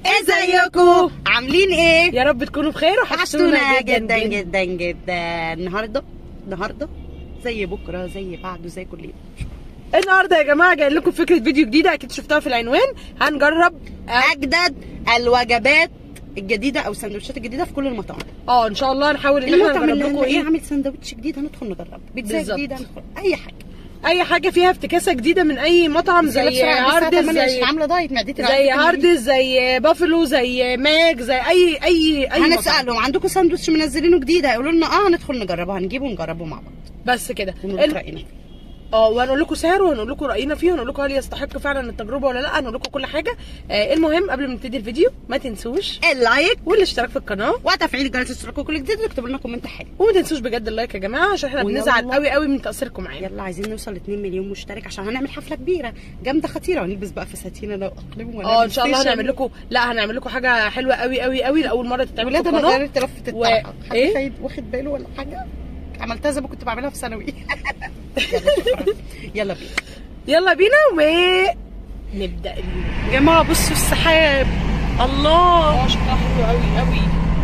ازيكم عاملين ايه يا رب تكونوا بخير وحشتونا جدا جدا جدا النهارده النهارده زي بكره زي بعده زي كل يوم النهارده يا جماعه جاي لكم فكره فيديو جديده اكيد شفتوها في العنوان هنجرب اجدد الوجبات الجديده او السندوتشات الجديده في كل المطاعم اه ان شاء الله نحاول ان المطعم احنا اللي نجرب لكم هنلاقيه ايه عامل سندوتش جديد هندخل نجرب بيتزا بالظبط. جديده ندخل اي حاجه اي حاجه فيها افتكاسه جديده من اي مطعم زي هاردز زي عامله دايت معدتي زي هاردز زي بافلو زي ماك زي اي اي اي مطعم. هنسالهم عندكم ساندوتش منزلينه جديد هيقولوا لنا اه هندخل نجربه هنجيبه ونجربه مع بعض بس كده ونقول ال- راينا اه وهنقول لكم سعره وهنقول لكم راينا فيه وهنقول لكم هل يستحق فعلا التجربه ولا لا هنقول لكم كل حاجه آه المهم قبل ما نبتدي الفيديو ما تنسوش اللايك والاشتراك في القناه وتفعيل جرس الاشتراك وكل جديد واكتبوا لنا كومنت حلو وما تنسوش بجد اللايك يا جماعه عشان احنا ويلا. بنزعل قوي قوي من تاثيركم معانا يلا عايزين نوصل ل 2 مليون مشترك عشان هنعمل حفله كبيره جامده خطيره ونلبس بقى فساتين انا واقلم اه ان شاء الله هنعمل لكم لا هنعمل لكم حاجه حلوه قوي قوي قوي لاول مره تتعمل في ولاد انا القناه غيرت لفه و- الطرحه حد إيه؟ فايد واخد باله ولا حاجه عملتها زي ما كنت بعملها في ثانوي يلا شكراً. يلا بينا يلا بينا ونبدا اليوم يا جماعه بصوا السحاب الله اه شكلها حلو قوي قوي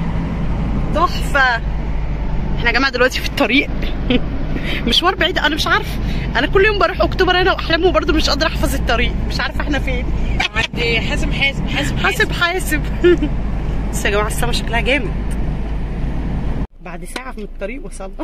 تحفه احنا يا جماعه دلوقتي في الطريق مشوار بعيد انا مش عارف انا كل يوم بروح اكتوبر انا واحلام وبرضه مش قادره احفظ الطريق مش عارفه احنا فين عند حازم حازم حازم حاسب حاسب بس يا جماعه السما شكلها جامد بعد ساعه من الطريق وصلنا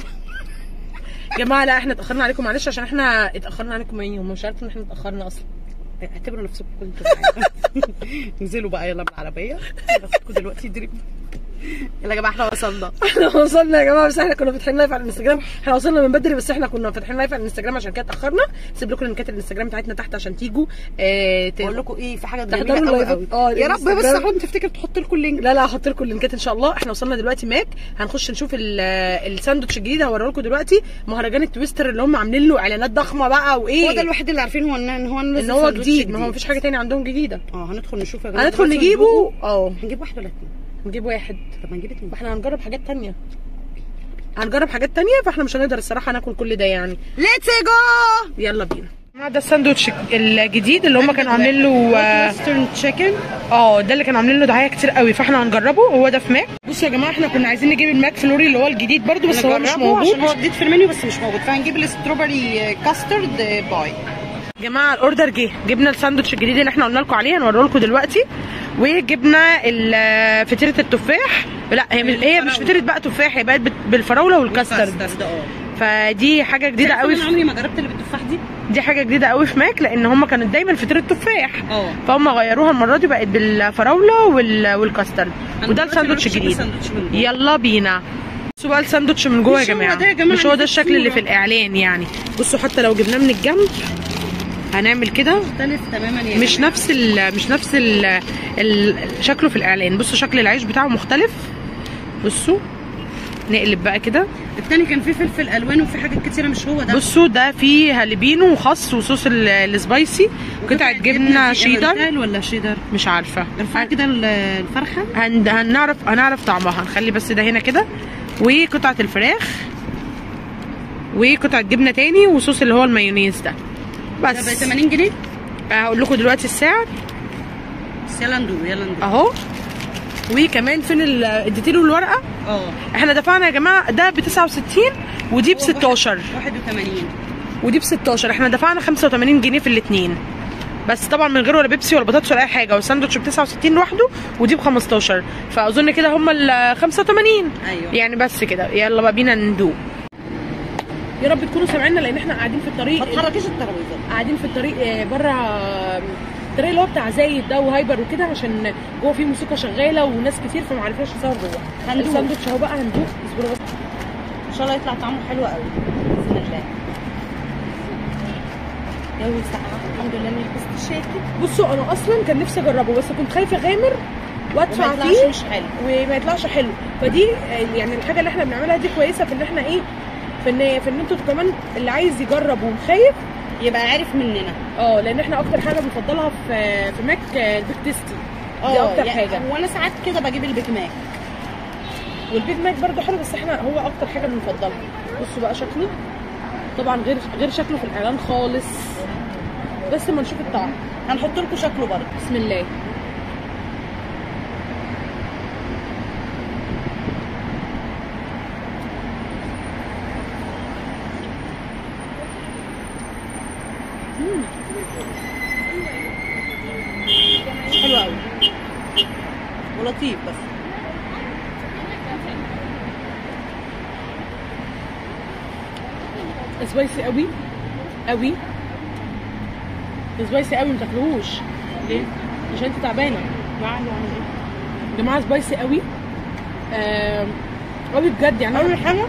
يا جماعه لا احنا اتاخرنا عليكم معلش عشان احنا اتاخرنا عليكم ايه هم مش عارفين ان احنا اتاخرنا اصلا اعتبروا نفسكم كنتوا معانا. انزلوا بقى يلا بالعربيه باخدكم دلوقتي دريب يلا يا جماعه احنا وصلنا احنا وصلنا يا جماعه بس احنا كنا فاتحين لايف على الانستجرام احنا وصلنا من بدري بس احنا كنا فاتحين لايف على الانستجرام عشان كده اتاخرنا سيب لكم لينكات الانستجرام بتاعتنا تحت عشان تيجوا اه ت- بقول لكم ايه في حاجه تحضروا جميله قوي اللايفات. قوي اه، يا رب بس الانستجرام. حد تفتكر تحط لكم اللينك لا لا هحط لكم اللينكات ان شاء الله احنا وصلنا دلوقتي ماك هنخش نشوف ال- الساندوتش الجديد هوريه لكم دلوقتي مهرجان التويستر اللي هم عاملين له اعلانات ضخمه بقى وايه هو ده الوحيد اللي عارفين هو ان إن هو ان هو جديد ما هو مفيش حاجه تاني عندهم جديده اه هندخل نشوف يا جماعه هندخل دلوقتي نجيبه وندوقه. اه هنجيب واحد ولا اتنين نجيب واحد طب ما نجيب اتنين واحنا هنجرب حاجات تانية هنجرب حاجات تانية فاحنا مش هنقدر الصراحه ناكل كل ده يعني ليتس جو يلا بينا ده الساندوتش الجديد اللي هم كانوا عاملين له آه، ويسترن تشيكن اه ده اللي كانوا عاملين له دعايه كتير قوي فاحنا هنجربه هو ده في ماك بصوا يا جماعه احنا كنا عايزين نجيب الماك فلوري اللي هو الجديد برضو بس هو مش موجود عشان هو جديد في المنيو بس مش موجود فهنجيب الستروبري كاسترد باي يا جماعه الاوردر جه جبنا الساندوتش الجديد اللي احنا قلنا لكم عليه هنوريه لكم دلوقتي وجبنا ال- فطيره التفاح لا هي مش هي مش فطيره بقى تفاح هي بقت بت- بالفراوله والكاسترد اه فدي حاجه جديده قوي انا في عمري ما جربت اللي بالتفاح دي دي حاجه جديده قوي في ماك لان هم كانت دايما فطيره تفاح اه فهم غيروها المره دي بقت بالفراوله وال... والكاسترد وده الساندوتش الجديد يلا بينا بصوا بقى الساندوتش من جوه يا مش هو جماعه ده يا جماعة مش هو اللي ده في الشكل اللي في الصورة. الاعلان يعني بصوا حتى لو جبناه من الجنب هنعمل كده مختلف تماما يا مش جماعة. نفس ال مش نفس ال ال شكله في الاعلان بصوا شكل العيش بتاعه مختلف بصوا نقلب بقى كده التاني كان فيه فلفل الوان وفي حاجات كتيره مش هو ده بصوا ده فيه هالبينو وخس وصوص ال- السبايسي قطعه جبنه دي شيدر أمريكان ولا شيدر مش عارفه ارفع كده ال- الفرخه هن... هنعرف هنعرف طعمها هنخلي بس ده هنا كده وقطعه الفراخ وقطعه جبنه تاني وصوص اللي هو المايونيز ده ده ب بس 80 جنيه هقول لكم دلوقتي السعر بس يلا ندوق يلا ندوق اهو وكمان فين ال- اديتي له الورقه اه احنا دفعنا يا جماعه ده ب 69 ودي ب 16 81 ودي ب 16 احنا دفعنا 85 جنيه في الاثنين بس طبعا من غير ولا بيبسي ولا بطاطس ولا اي حاجه والساندوتش ب 69 لوحده ودي ب 15 فاظن كده هم ال 85 ايوه يعني بس كده يلا بقى بينا ندوق يا رب تكونوا سامعيننا لان احنا قاعدين في ما الطريق تحركيش الترابيزه قاعدين في الطريق آه، بره آه، الطريق اللي هو بتاع زايد ده وهايبر وكده عشان جوه فيه موسيقى شغاله وناس كتير فما عرفناش نصور جوه هندوق. الساندوتش اهو بقى هندوق اصبروا بس ان شاء الله يطلع طعمه حلو قوي باذن الله جو ساقعه الحمد لله اني لبست الشاكي بصوا انا اصلا كان نفسي اجربه بس كنت خايفه اغامر وادفع وما يطلعش فيه مش حلو وما يطلعش حلو فدي آه، يعني الحاجه اللي احنا بنعملها دي كويسه في ان احنا ايه في ان في ان انتوا كمان اللي عايز يجرب وخايف يبقى عارف مننا اه لان احنا اكتر حاجه بنفضلها في في ماك آه، البيك تيستي دي اكتر يعني حاجه وانا ساعات كده بجيب البيك ماك والبيج ماك برضه حلو بس احنا هو اكتر حاجه بنفضلها بصوا بقى شكله طبعا غير غير شكله في الاعلان خالص بس ما نشوف الطعم هنحط لكم شكله برضه بسم الله ولطيف بس سبايسي قوي قوي سبايسي قوي ما تاكلوهوش ليه؟ عشان انت تعبانه يعني يا جماعه سبايسي قوي آم، قوي بجد يعني اول حاجه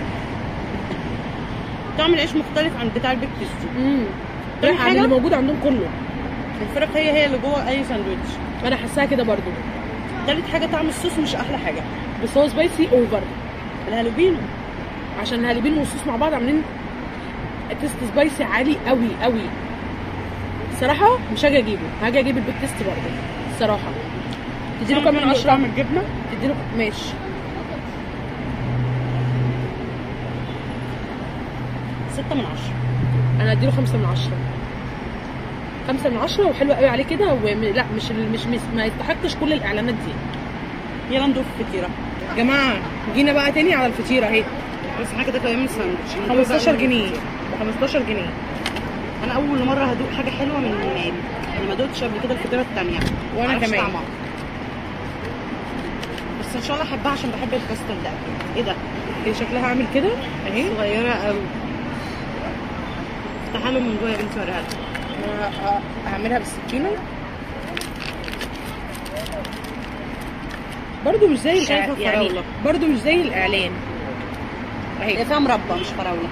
طعم العيش مختلف عن بتاع البيك تيستي امم تاني عن حاجة؟ اللي موجود عندهم كله الفراخ هي هي اللي جوه اي ساندوتش انا حاساها كده برضو تالت حاجه طعم الصوص مش احلى حاجه بس هو سبايسي اوفر الهالوبينو عشان الهالبين والصوص مع بعض عاملين تيست سبايسي عالي قوي قوي الصراحه مش هاجي اجيبه هاجي اجيب البيك تيست برضه الصراحه تديله كام من عشرة طعم الجبنه تديله ماشي ستة من عشرة انا اديله خمسة من عشرة خمسة من عشرة وحلوة قوي عليه كده وم... لا مش ال- مش مش ما يستحقش كل الاعلانات دي يلا ندوق فطيره يا جماعه جينا بقى تاني على الفطيره اهي بس حاجه كده كمان ساندوتش 15 جنيه ب 15 جنيه انا اول مره هدوق حاجه حلوه من نادي انا ما دوقتش قبل كده الفطيره الثانيه وأنا كمان. بس ان شاء الله احبها عشان بحب الكاستر ده ايه ده هي شكلها عامل كده اهي صغيره قوي افتحها له من جوه يا بنتي وريها لك أنا هعملها بالسكينه برضو مش زي شايفة الإع- يعني فراولة. برضو مش زي الاعلان هي اهي فيها مربى مش فراوله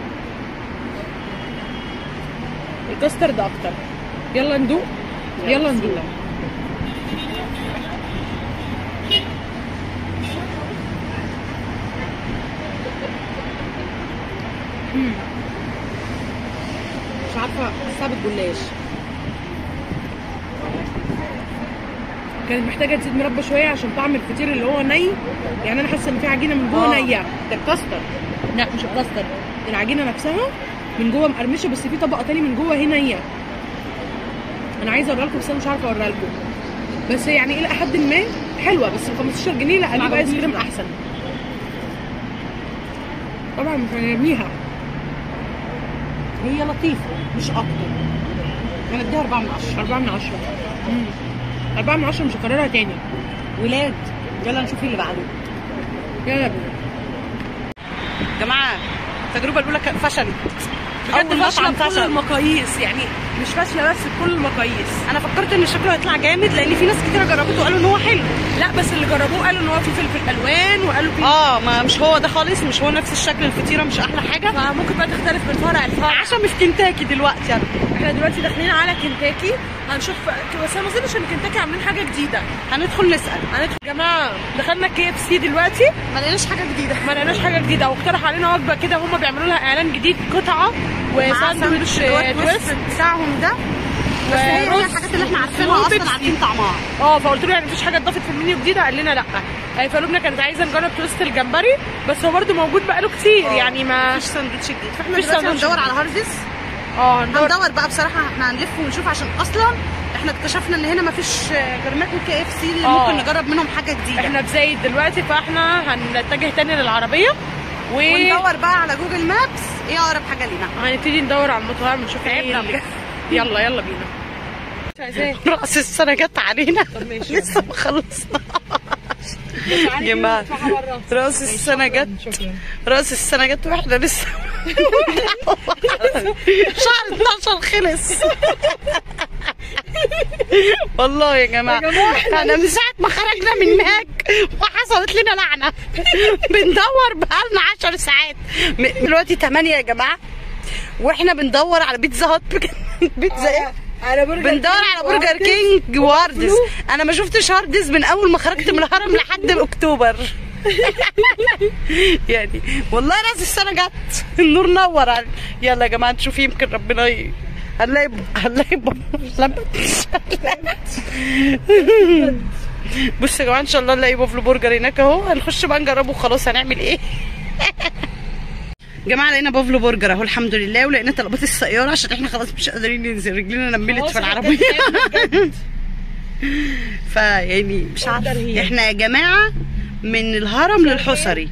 الكاسترد اكتر يلا ندوق يلا بسم ندوق الله. مش عارفه حاسها بالجلاش كانت محتاجه تزيد مربى شويه عشان طعم الفطير اللي هو ني يعني انا حاسه ان في عجينه من جوه آه. نيه ده الكاستر لا مش الكاستر العجينه نفسها من جوه مقرمشه بس في طبقه تاني من جوه هي نيه انا عايزه اوريها لكم بس انا مش عارفه اوريها لكم بس يعني الى حد ما حلوه بس ب 15 جنيه لا اجيب ايس كريم احسن طبعا مش هنرميها هي لطيفه مش اكتر انا اديها 4 من 10 4 من 10 4 من 10 مش هكررها تاني ولاد يلا نشوف اللي بعده يلا بينا جماعه التجربه الاولى كانت فشلت بجد أول فاشله مطعم بكل فشل. المقاييس يعني مش فاشله بس بكل المقاييس انا فكرت ان شكله هيطلع جامد لان في ناس كتير جربته وقالوا ان هو حلو لا بس اللي جربوه قالوا ان هو فيه فلفل الوان وقالوا فيه اه ما مش هو ده خالص مش هو نفس الشكل الفطيره مش احلى حاجه فممكن بقى تختلف من فرع لفرع عشان في كنتاكي دلوقتي انا احنا دلوقتي داخلين على كنتاكي هنشوف بس انا ما اظنش ان كنتاكي عاملين حاجه جديده هندخل نسال هندخل يا جماعه دخلنا كي اف سي دلوقتي ما لقيناش حاجه جديده ما لقيناش حاجه جديده واقترح علينا وجبه كده هم بيعملوا لها اعلان جديد قطعه وساندوتش اللي هو تويست التويست بتاعهم ده بس هي هي ورز الحاجات اللي احنا عارفينها وبيبسي. اصلا عارفين طعمها اه فقلت له يعني مفيش حاجه اتضافت في المنيو جديده قال لنا لا آه، فلبنى كانت عايزه نجرب تويست الجمبري بس هو برده موجود بقاله كتير آه. يعني ما مفيش ساندوتش جديد فاحنا مفيش دلوقتي ساندوتش هندور جديد. على هارديس اه هندور هندور بقى بصراحه احنا هنلف ونشوف عشان اصلا احنا اكتشفنا ان هنا مفيش غير ماك وكي اف سي اللي آه. ممكن نجرب منهم حاجه جديده احنا في زايد دلوقتي فاحنا هنتجه تاني للعربيه و وندور بقى على جوجل مابس ايه اقرب حاجه لينا هنبتدي ندور على المطاعم نشوف ايه تعبنا اللي- بجد. يلا يلا بينا مش عايزاه راس السنه جت علينا ماشي. لسه ما خلصنا جماعة راس السنة جت شكرا راس السنة جت واحنا لسه شهر 12 خلص والله يا جماعة احنا من ساعة ما خرجنا من ماك وحصلت لنا لعنة بندور بقالنا 10 ساعات م- دلوقتي 8 يا جماعة واحنا بندور على بيتزا هات بيتزا ايه؟ على برجر بندور على برجر كينج واردس انا ما شفتش هاردس من اول ما خرجت من الهرم لحد اكتوبر يعني والله راس السنه جت النور نور على- يلا يا جماعه نشوف يمكن ربنا ي... هنلاقي هنلاقي بصوا يا جماعه ان شاء الله نلاقي بافلو برجر هناك اهو هنخش بقى نجربه خلاص هنعمل ايه جماعه لقينا بافلو برجر اهو الحمد لله ولقينا طلبات السياره عشان احنا خلاص مش قادرين ننزل رجلينا نملت خلاص في إحنا العربيه بجد فيعني مش أقدر عارفه هي. احنا يا جماعه من الهرم للحصري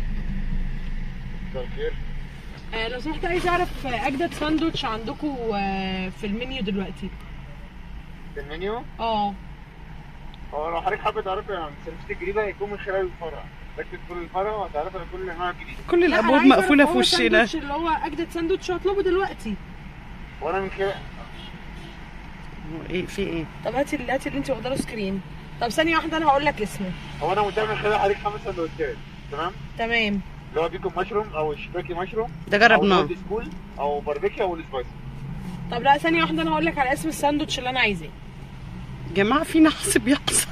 آه، لو سمحت عايز اعرف آه، اجدد ساندوتش عندكم آه، في المنيو دلوقتي المنيو اه هو لو حضرتك حابه تعرفي عن السيرفيس الجديده هيكون من خلال الفرع لكن كل الفرع وهتعرفي عن كل انواع جديده كل لا، الابواب أنا عايزة مقفوله أعرف في هو وشنا ساندوتش اللي هو اجدد ساندوتش هطلبه دلوقتي وانا من خلال ايه في ايه طب هاتي اللي هاتي اللي انت واخده له سكرين طب ثانيه واحده انا هقول لك اسمه هو انا متابع من خلال حضرتك خمس سندوتشات تمام تمام اللي هو بيكون مشروم او الشباكي مشروم ده او جربناه الاولد سكول او باربيكيا او السبايسي طب لا ثانيه واحده انا هقول لك على اسم الساندوتش اللي انا عايزاه يا جماعه في نحس بيحصل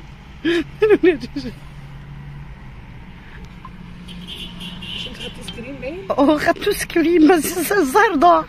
مش انت خدتي سكرين باين اه خدتوا سكرين بس الظاهر ضاع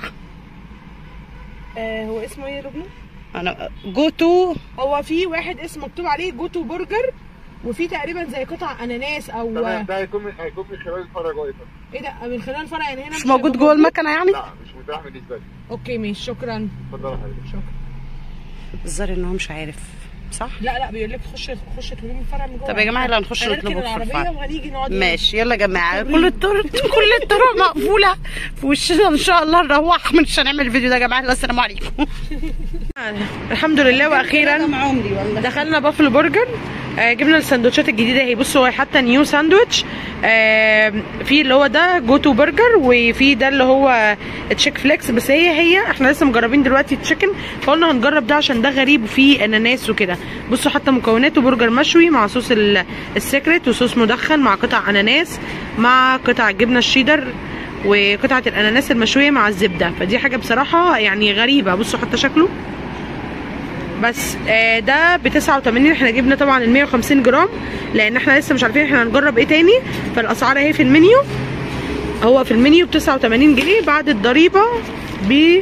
آه هو اسمه ايه يا لبنى انا جو تو هو في واحد اسمه مكتوب عليه جوتو برجر وفي تقريبا زي قطع اناناس او تمام ده هيكون من هيكون من خلال الفرع جوه الفرع. ايه ده من خلال الفرع يعني هنا مش موجود جوه المكنه يعني لا مش متاح بالنسبه لي اوكي ماشي شكرا اتفضل يا حضرتك شكرا الظاهر ان هو مش عارف صح لا لا بيقول لك خش خش تقولي من الفرع من جوه طب يا جماعه يلا نخش هنركن نطلبه في العربيه الفرع وهنيجي نقعد ماشي يلا يا جماعه كل الطرق كل الطرق مقفوله في وشنا ان شاء الله نروح مش هنعمل الفيديو ده يا جماعه السلام عليكم الحمد لله واخيرا عمري والله دخلنا بافلو برجر آه جبنا السندوتشات الجديده اهي بصوا هو حتى نيو ساندوتش آه في اللي هو ده جوتو برجر وفي ده اللي هو تشيك فليكس بس هي هي احنا لسه مجربين دلوقتي تشيكن فقلنا هنجرب ده عشان ده غريب وفيه اناناس وكده بصوا حتى مكوناته برجر مشوي مع صوص ال- السيكريت وصوص مدخن مع قطع اناناس مع قطع الجبنه الشيدر وقطعه الاناناس المشويه مع الزبده فدي حاجه بصراحه يعني غريبه بصوا حتى شكله بس آه ده ب 89 احنا جبنا طبعا ال 150 جرام لان احنا لسه مش عارفين احنا هنجرب ايه تاني فالاسعار اهي في المنيو هو في المنيو ب 89 جنيه بعد الضريبه ب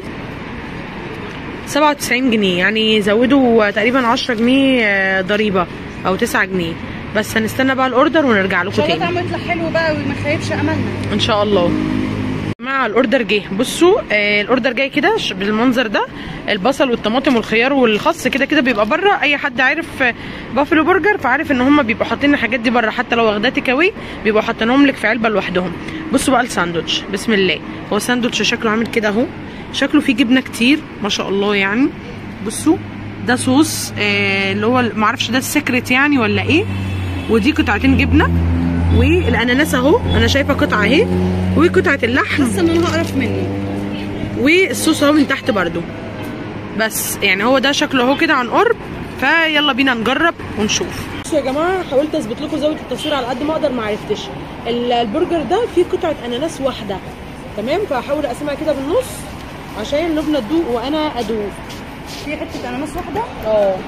97 جنيه يعني زودوا تقريبا 10 جنيه آه، ضريبه او 9 جنيه بس هنستنى بقى الاوردر ونرجع لكم تاني طعمه يطلع حلو بقى وما يخيبش املنا ان شاء الله مع الاوردر جه بصوا آه الاوردر جاي كده ش- بالمنظر ده البصل والطماطم والخيار والخس كده كده بيبقى بره اي حد عارف آه، بافلو برجر فعارف ان هم بيبقوا حاطين الحاجات دي بره حتى لو واخداه تيك اواي بيبقوا حاطينهم لك في علبه لوحدهم بصوا بقى الساندوتش بسم الله هو ساندوتش شكله عامل كده اهو شكله فيه جبنه كتير ما شاء الله يعني بصوا ده صوص آه اللي هو معرفش ده السكرت يعني ولا ايه ودي قطعتين جبنه والاناناس اهو انا شايفه قطعه اهي وقطعه اللحم حاسه ان انا هقرف منه والصوص اهو من تحت برضو بس يعني هو ده شكله اهو كده عن قرب فيلا بينا نجرب ونشوف بصوا يا جماعه حاولت اثبت لكم زاويه التصوير على قد ما اقدر ما عرفتش ال- البرجر ده فيه قطعه اناناس واحده تمام فهحاول اقسمها كده بالنص عشان لبنى تدوق وانا ادوق في حته اناناس واحده اه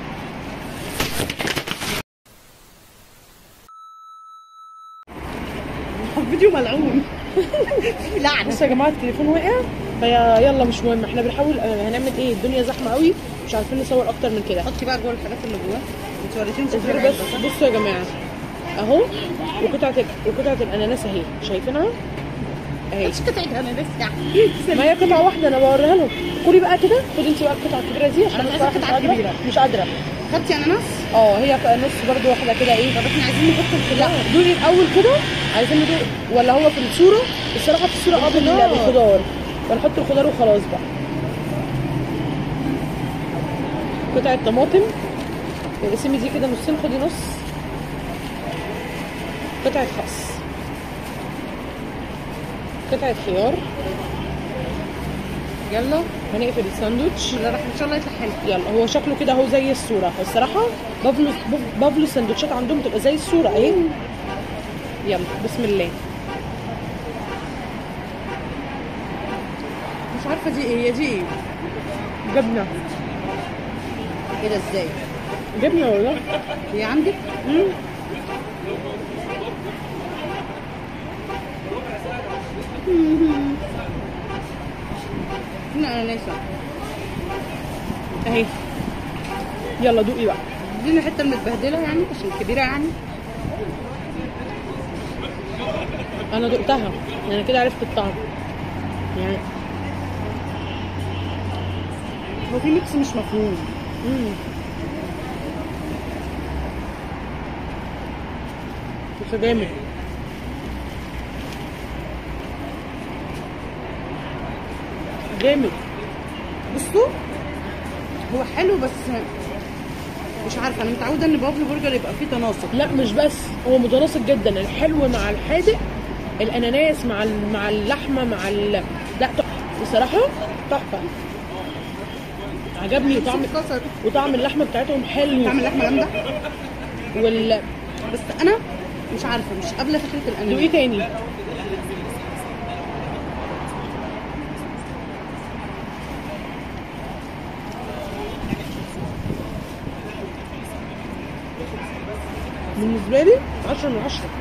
الفيديو ملعون في لعنه بصوا يا جماعه التليفون وقع فيا يلا مش مهم احنا بنحاول آه، هنعمل ايه الدنيا زحمه قوي مش عارفين نصور اكتر من كده حطي بقى جوه الحاجات اللي جواه انت وريتيني شكل اصبروا العلبة، بس صح؟ بصوا يا جماعه اهو وقطعه وقطعه الاناناس اهي شايفينها اهي مش قطعه اناناس يعني ما هي قطعه واحده انا بوريها لهم كلي بقى كده خدي انت بقى القطعه الكبيره دي عشان أنا بصراحة عايزة مش قطعة قادرة- كبيرة. مش قادره خدتي اناناس اه هي ق- نص برضو واحده كده ايه طب احنا عايزين نحط لا الخضار دوقي الاول كده عايزين ندوق ولا هو في الصوره الصراحه في الصوره اه بال- الخضار. بالخضار ونحط الخضار وخلاص بقى قطعه طماطم اقسمي دي كده نصين خدي نص قطعه خس قطعه خيار يلا هنقفل الساندوتش بسم الله الرحمن ان شاء الله يطلع حلو يلا هو شكله كده اهو زي الصوره الصراحه بافلو بف- بافلو السندوتشات عندهم تبقى زي الصوره اهي يلا بسم الله مش عارفه دي ايه هي دي ايه جبنه ايه ده ازاي جبنه والله هي عندك مم. هنا اناناس اهي يلا دوقي بقى دي الحته المتبهدله يعني عشان كبيره يعني انا دقتها انا كده عرفت الطعم يعني هو في ميكس مش مفهوم امم بس جامد جامد بصوا هو حلو بس مش عارفه انا متعوده ان بافلو برجر يبقى فيه تناسق لا مش بس هو متناسق جدا الحلو مع الحادق الاناناس مع ال- مع اللحمه مع ال... لا تحفه بصراحه تحفه عجبني وطعم كسر وطعم اللحمه بتاعتهم حلو طعم اللحمه جامده وال بس انا مش عارفه مش قابله فكره الاناناس وايه تاني بالنسبه لي 10 من 10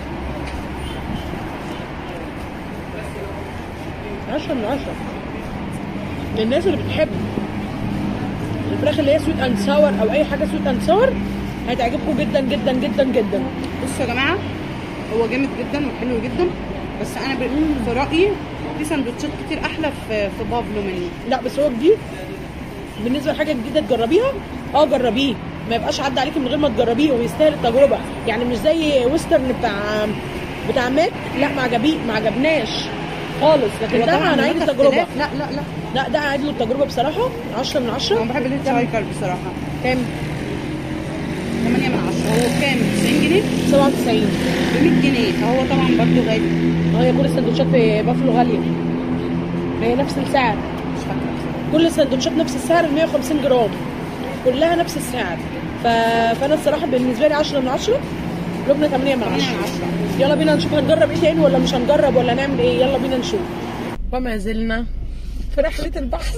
10 من 10 للناس اللي بتحب الفراخ اللي هي سويت اند ساور او اي حاجه سويت اند ساور هتعجبكم جدا جدا جدا جدا بصوا يا جماعه هو جامد جدا وحلو جدا بس انا ب- في رايي في سندوتشات كتير احلى في في بافلو مني لا بس هو جديد بالنسبه لحاجه جديده تجربيها اه جربيه ما يبقاش عدى عليكي من غير ما تجربيه ويستاهل التجربه يعني مش زي ويسترن بتاع بتاع ماك لا ما عجبي ما عجبناش خالص لكن هو ده طبعاً انا عايز هناك التجربه اختلاف. لا لا لا لا ده عادي له التجربه بصراحه 10 من انا 10 بحب الهيتش هايكر بصراحه كام 8 من 10 هو كام 90 جنيه 97 ب 100 جنيه فهو طبعا برضه غالي اه هي كل السندوتشات في بافلو غاليه هي نفس السعر مش فاكره بصراحه كل السندوتشات نفس السعر ال 150 جرام كلها نفس السعر ف... فانا الصراحه بالنسبه لي 10 من 10 لبنى 8 من 8 10 من 10 يلا بينا نشوف هنجرب ايه تاني ولا مش هنجرب ولا نعمل ايه يلا بينا نشوف وما زلنا في رحلة البحث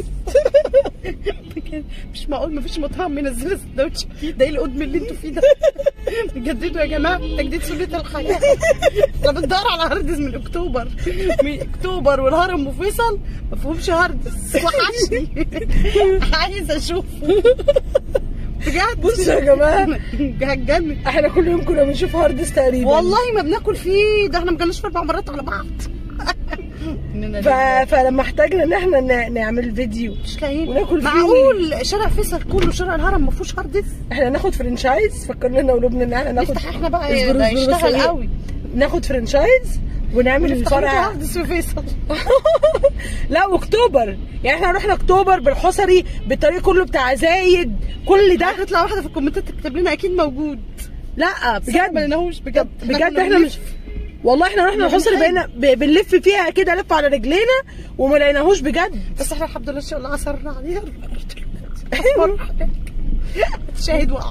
مش معقول مفيش مطعم منزل سندوتش جديد ده ايه القدم اللي انتوا فيه ده جددوا يا جماعه تجديد سنه الحياه احنا بندور على هاردز من اكتوبر من اكتوبر والهرم وفيصل ما فيهمش هاردز وحشني عايز اشوفه بجد بصوا يا جماعة هتجنن احنا كل يوم كنا بنشوف هاردس تقريبا والله ما بناكل فيه ده احنا ما جالناش في اربع مرات على بعض ف... فلما احتاجنا ان احنا ن... نعمل فيديو مش لاقيين وناكل فيه. معقول شارع فيصل كله شارع الهرم ما فيهوش هاردز احنا ناخد فرنشايز فكرنا لنا ان احنا ناخد نفتح احنا بقى اصبروا ده اصبروا بس يشتغل ايه. قوي ناخد فرنشايز ونعمل نفتح لكم الفرع هاردز في فيصل لا اكتوبر يعني احنا رحنا اكتوبر بالحصري بالطريق كله بتاع زايد كل ده هتطلع واحده في الكومنتات تكتب لنا اكيد موجود لا بجد ما بجد لقيناهوش بجد بجد كنا احنا بنلف. مش والله احنا رحنا الحصري بنحب. بقينا ب- بنلف فيها كده لف على رجلينا وما لقيناهوش بجد بس احنا الحمد لله الشغل عصرنا عليها شاهد وقع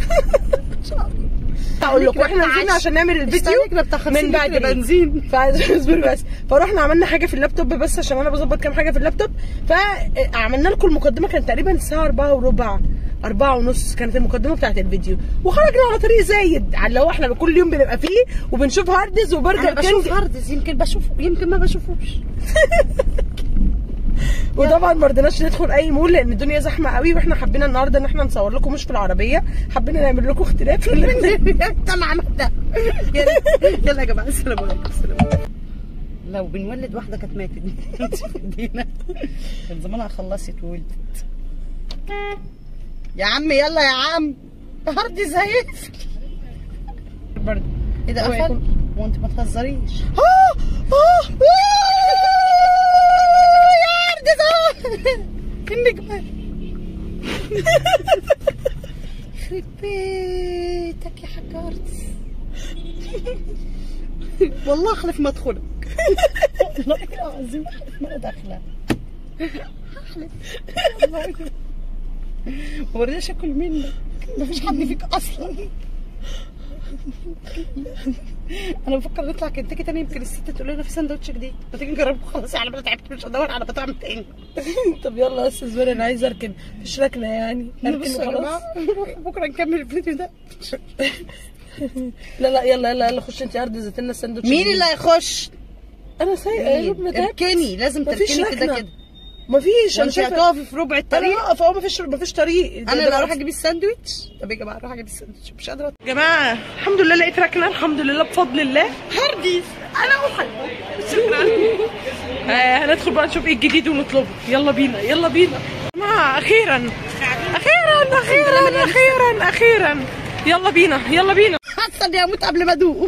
هقول لكم احنا نزلنا عشان نعمل الفيديو استهلكنا بتاع 50 من لتر بدري بنزين. فاصبروا بس فرحنا عملنا حاجه في اللابتوب بس عشان انا بظبط كام حاجه في اللابتوب فعملنا لكم المقدمه كانت تقريبا الساعه 4 وربع أربعة ونص كانت المقدمة بتاعت الفيديو وخرجنا على طريق زايد على اللي هو احنا كل يوم بنبقى فيه وبنشوف هاردز وبرجر انا بشوف كينج هاردز يمكن بشوفه يمكن ما بشوفوش وطبعا ما رضيناش ندخل اي مول لان الدنيا زحمه قوي واحنا حبينا النهارده ان احنا نصور لكم مش في العربيه حبينا نعمل لكم اختلاف انت معنا يلا يلا يا جماعه السلام عليكم السلام عليكم لو بنولد واحده كانت ماتت في ايدينا كان زمانها خلصت وولدت يا عم يلا يا عم هاردي زيف برضه ايه ده هو قفل يكون- وانت ما تهزريش اه اه يا هاردي النجمة يخرب بيتك يا حاج هاردز والله اخلف ما ادخلك والله العظيم احلف ما داخله احلف والله ما برضاش اكل منك مفيش حد فيك اصلا انا بفكر نطلع كنتاكي تاني يمكن الست تقول لنا في سندوتش جديد ما تيجي نجربه خلاص على ما أنا تعبت مش هدور على مطعم تاني طب يلا بس اصبري انا عايزه اركن مفيش ركنه يعني اركن بصوا يا وخلاص جماعه نروح بكره نكمل الفيديو ده لا لا يلا يلا يلا خش انت عرض زيت لنا الساندوتش مين اللي هيخش؟ انا سايقه يا رب تعبت اركني لازم مفيش تركني كده ركنة. كده مفيش انا وانت شايفه هتقفي في ربع انا الطريق واقف اهو مفيش مفيش طريق انا اللي اروح اجيب الساندوتش طب يا جماعه اروح اجيب الساندوتش مش قادره يا جماعه الحمد لله لقيت ركنه الحمد لله بفضل الله هارديز انا وحيد شكرا آه هندخل بقى نشوف ايه الجديد ونطلبه يلا بينا يلا بينا يا جماعه اخيرا اخيرا اخيرا اخيرا اخيرا يلا بينا يلا بينا حاسه اني هموت قبل ما ادوق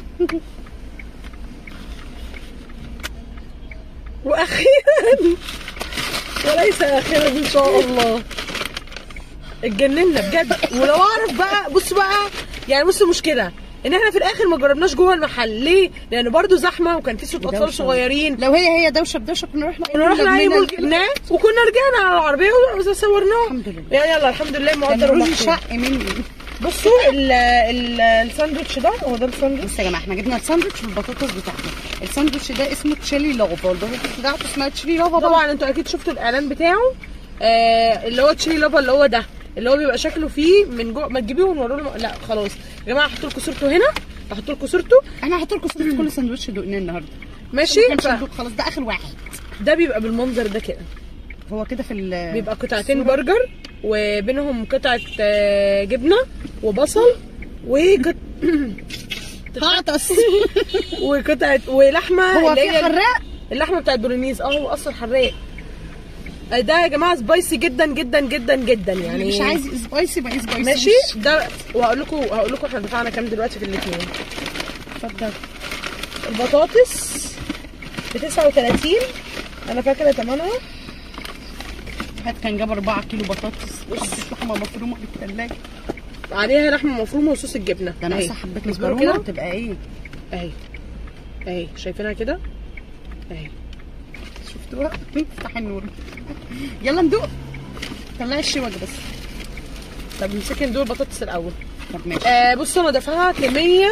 واخيرا وليس اخيرا ان شاء الله اتجننا بجد ولو اعرف بقى بص بقى يعني بص المشكله ان احنا في الاخر ما جربناش جوه المحل ليه؟ لان برضو زحمه وكان في صوت اطفال ودوشة. صغيرين لو هي هي دوشه بدوشه كنا رحنا كنا رحنا اي مول جبناه وكنا رجعنا على العربيه وصورناه الحمد لله. يعني يلا الحمد لله مقدر كان روجي ومقدور شق مني بصوا ال- ال- الساندوتش ده هو ده الساندوتش بصوا يا جماعه احنا جبنا الساندوتش والبطاطس بتاعته الساندوتش ده اسمه تشيلي لافا البطاطس بتاعته اسمها تشيلي لافا طبعا طبعا انتوا اكيد شفتوا الاعلان بتاعه آه اللي هو تشيلي لافا اللي هو ده اللي هو بيبقى شكله فيه من جوه ما تجيبيه ونوروا له لا خلاص يا جماعه هحط لكم صورته هنا هحط لكم صورته احنا هحط لكم صورة كل ساندوتش دقناه النهارده ماشي احنا مش ف- هندوق خلاص ده اخر واحد ده بيبقى بالمنظر ده كده هو كده في ال بيبقى قطعتين برجر وبينهم قطعه آه، جبنه وبصل وقط... هعطس وقطعه ولحمه هو اللي في هي حراق اللحمه بتاعت بولونيز اه هو اصلا حراق آه، ده يا جماعه سبايسي جدا جدا جدا جدا يعني يعني مش عايز سبايسي بقى سبايسي ماشي ده وهقول لكم هقول لكم احنا دفعنا كام دلوقتي في الاثنين اتفضل البطاطس ب 39 انا فاكره ثمنها واحد كان جاب 4 كيلو بطاطس وحبه لحمه مفرومه في الثلاجه عليها لحمه مفرومه وصوص الجبنه ده انا أهي. لسه حبه اصبروا مكرونه كده تبقى ايه اهي اهي شايفينها كده اهي شفتوها افتح النور يلا ندوق طلعي الشوك بس طب نمسكي دول البطاطس الاول طب ماشي آه بصوا انا دفعها كميه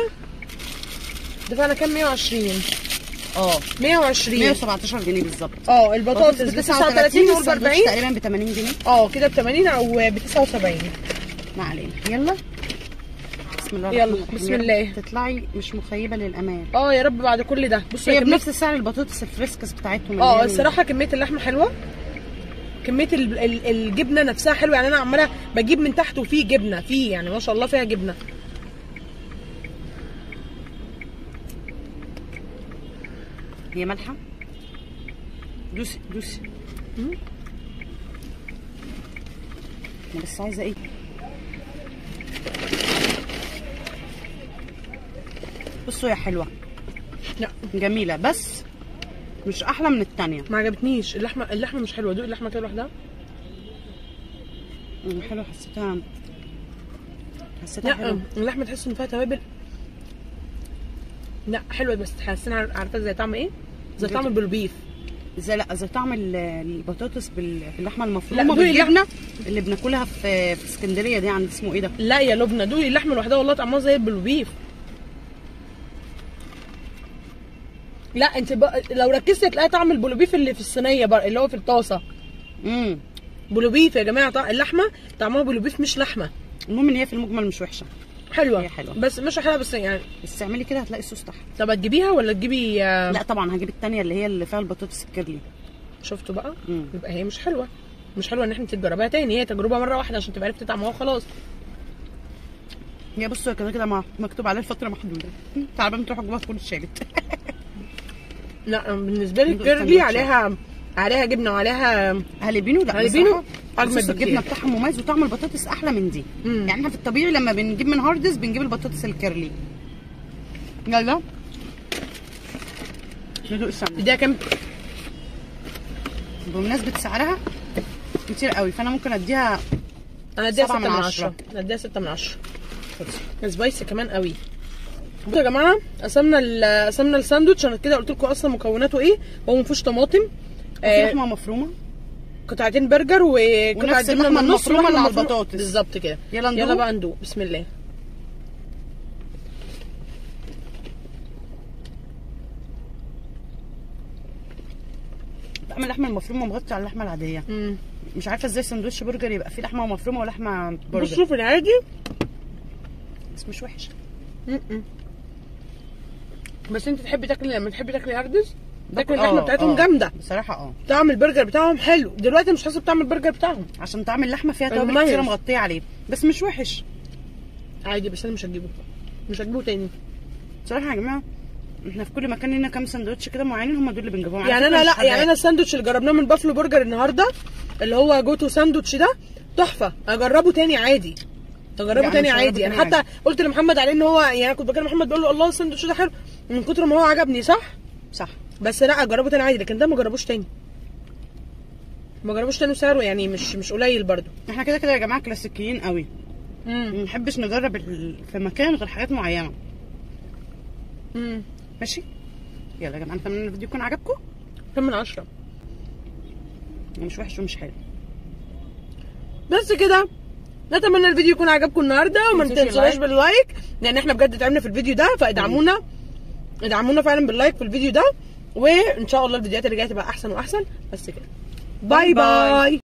دفعنا كام 120 اه 120 117 جنيه بالظبط اه البطاطس ب 39 وال 40 تقريبا ب 80 جنيه اه كده ب 80 او ب 79 ما علينا يلا بسم الله يلا، الرحمن الرحيم. بسم يا رب الله. تطلعي مش مخيبه للامان اه يا رب بعد كل ده بصوا هي يا كميه بنفس سعر البطاطس الفريسكس بتاعتهم اللي اه هي الصراحه كميه اللحمه حلوه كميه ال- ال- الجبنه نفسها حلوه يعني انا عماله بجيب من تحت وفي جبنه في يعني ما شاء الله فيها جبنه هي مالحه دوسي دوسي مم. انا بس عايزه ايه بصوا يا حلوه لا جميله بس مش احلى من التانية ما عجبتنيش اللحمه اللحمه مش حلوه دوق اللحمه كده لوحدها مم، حلوه حسيتها حسيتها لا حلوه اللحمه تحس ان فيها توابل لا حلوه بس تحسين عارفه زي طعم ايه زي زي طعم طعم- البلوبيف زي لا زي طعم ال- البطاطس بال- باللحمه لا، المفرومه دوقي بالجبنه اللي بناكلها في في اسكندريه دي عند اسمه ايه ده لا يا لبنى دوقي اللحمه لوحدها والله طعمها زي البلوبيف لا انت بقى لو ركزتي هتلاقي طعم البلوبيف اللي في الصينيه بقى اللي هو في الطاسه امم بلوبيف يا جماعه طع... اللحمه طعمها بلوبيف مش لحمه المهم ان هي في المجمل مش وحشه حلوه هي حلوة. بس مش حلوه بس يعني بس اعملي كده هتلاقي الصوص تحت طب هتجيبيها ولا تجيبي آه، لا طبعا هجيب التانية اللي هي اللي فيها البطاطس الكيرلي شفتوا بقى مم. يبقى هي مش حلوه مش حلوه ان احنا تجربيها تاني هي تجربه مره واحده عشان تبقى عرفتي طعمها وخلاص هي بصوا كده كده مع- مكتوب عليها الفتره محدوده تعبان تروحوا جوه تكون اتشالت لا بالنسبه لي ندوق الكيرلي السندوتشات. عليها عليها جبنه وعليها هالبينو لا هالبينو بصراحة أجمد صوص الجبنه بكتير. بتاعها مميز وطعم البطاطس احلى من دي مم. يعني احنا في الطبيعي لما بنجيب من هاردز بنجيب البطاطس الكيرلي يلا ندوق السمنه دي كام بمناسبه سعرها كتير قوي فانا ممكن اديها انا اديها سبعة 6 من من عشرة. 10 انا اديها 6 من 10 سبايسي كمان قوي بصوا يا جماعه قسمنا ال- قسمنا الساندوتش انا كده قلت لكم اصلا مكوناته ايه هو ما فيهوش طماطم في آه لحمه مفرومه قطعتين برجر وقطعه ونفس جبنه اللحمة من النص المفرومة اللي على واللحمة البطاطس. بالظبط كده يلا ندوق. يلا بقى ندوق بسم الله طعم اللحمه المفرومه مغطي على اللحمه العاديه مم. مش عارفه ازاي سندوتش برجر يبقى فيه لحمه مفرومه ولحمه برجر بصوا في العادي بس مش وحش م-م. بس انت تحبي تاكلي لما تحبي تاكلي هاردز تاكلي آه، اللحمه بتاعتهم آه. جامده بصراحه اه طعم البرجر بتاعهم حلو دلوقتي مش حاسه بطعم البرجر بتاعهم عشان طعم اللحمه فيها توابل مميز. كتير مغطيه عليه بس مش وحش عادي بس انا مش هجيبه مش هجيبه تاني بصراحه يا جماعه احنا في كل مكان لنا كام سندوتش كده معينين هم دول اللي بنجيبهم على يعني فكرة انا مش لا حراق. يعني انا الساندوتش اللي جربناه من بافلو برجر النهارده اللي هو جوتو ساندوتش ده تحفه اجربه تاني عادي اجربه يعني تاني مش هجربه عادي انا تاني حتى قلت لمحمد عليه ان هو يعني انا كنت بكلم محمد بقول له الله الساندوتش ده حلو من كتر ما هو عجبني صح صح بس لا اجربه تاني عادي لكن ده ما جربوش تاني ما جربوش تاني سعره يعني مش مش قليل برضو احنا كده كده يا جماعه كلاسيكيين قوي امم ما بنحبش نجرب ال- في مكان غير حاجات معينه امم ماشي يلا يا جماعه نتمنى ان الفيديو يكون عجبكم كم من عشرة مش وحش ومش حلو بس كده نتمنى الفيديو يكون عجبكم النهارده وما تنسوش تنسوناش اللايك. باللايك لان احنا بجد تعبنا في الفيديو ده فادعمونا ادعمونا فعلا باللايك في الفيديو ده وان شاء الله الفيديوهات اللي جايه تبقى احسن واحسن بس كده باي باي باي. باي